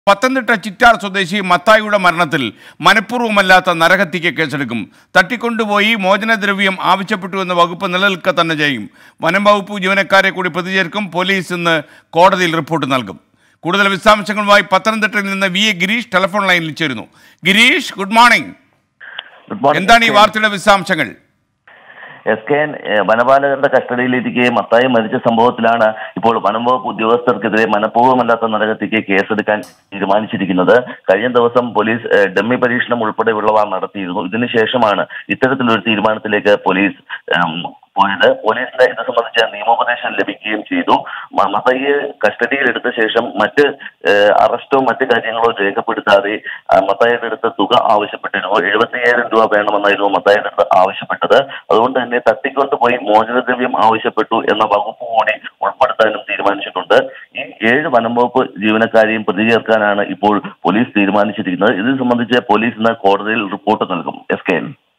പത്തനംതിട്ട ചിറ്റാർ സ്വദേശി മത്തായിയുടെ മരണത്തിൽ മനഃപൂർവ്വമല്ലാത്ത നരഹത്യയ്ക്ക് കേസെടുക്കും തട്ടിക്കൊണ്ടുപോയി മോചനദ്രവ്യം ആവശ്യപ്പെട്ടു എന്ന വകുപ്പ് നിലനിൽക്കുക തന്നെ ചെയ്യും വനം വകുപ്പ് ജീവനക്കാരെ കൂടി പ്രതി ചേർക്കും പോലീസ് ഇന്ന് കോടതിയിൽ റിപ്പോർട്ട് നൽകും കൂടുതൽ വിശദാംശങ്ങളുമായി പത്തനംതിട്ടയിൽ നിന്ന് വി എ ഗിരീഷ് ടെലിഫോൺ ലൈനിൽ ചേരുന്നു Girish good morning good morning എന്താണ് ഈ വാർത്തയുടെ വിശദാംശങ്ങൾ എസ് കെ എൻ ഏഹ്, വനപാലകരുടെ കസ്റ്റഡിയിലിരിക്കെ മത്തായി മരിച്ച സംഭവത്തിലാണ് ഇപ്പോൾ വനം വകുപ്പ് ഉദ്യോഗസ്ഥർക്കെതിരെ മനഃപൂർവ്വമല്ലാത്ത നരകത്തിക്ക് കേസെടുക്കാൻ തീരുമാനിച്ചിരിക്കുന്നത് കഴിഞ്ഞ ദിവസം പോലീസ് ഏഹ്, ഡമ്മി പരീക്ഷണം ഉൾപ്പെടെയുള്ളവ നടത്തിയിരുന്നു ഇതിനുശേഷമാണ് ഇത്തരത്തിലൊരു തീരുമാനത്തിലേക്ക് പോലീസ് ഏം, പോയത് പോലീസിന് ഇത് സംബന്ധിച്ച നിയമോപദേശം ലഭിക്കുകയും ചെയ്തു മ- മത്തായിയെ കസ്റ്റഡിയിൽ എടുത്ത ശേഷം മറ്റ് ഏഹ്, അറസ്റ്റോ മറ്റ് കാര്യങ്ങളോ രേഖപ്പെടുത്താതെ ആ, മത്തായിയുടെ അടുത്ത് തുക ആവശ്യപ്പെട്ടിരുന്നു എഴുപത്തിയ്യായിരം രൂപ വേണമെന്നായിരുന്നു മത്തായിയുടെ അടുത്ത് ആവശ്യപ്പെട്ടത് അതുകൊണ്ട് തന്നെ തട്ടിക്കൊണ്ടുപോയി മോചനദ്രവ്യം ആവശ്യപ്പെട്ടു എന്ന വകുപ്പ് കൂടി ഉൾപ്പെടുത്താനും തീരുമാനിച്ചിട്ടുണ്ട് ഈ ഏഴ് വനം വകുപ്പ് ജീവനക്കാരെയും പ്രതി ചേർക്കാനാണ് ഇപ്പോൾ പോലീസ് തീരുമാനിച്ചിരിക്കുന്നത് ഇത് സംബന്ധിച്ച് പോലീസ് ഇന്ന് കോടതിയിൽ റിപ്പോർട്ട് നൽകും എസ് കെ എൻ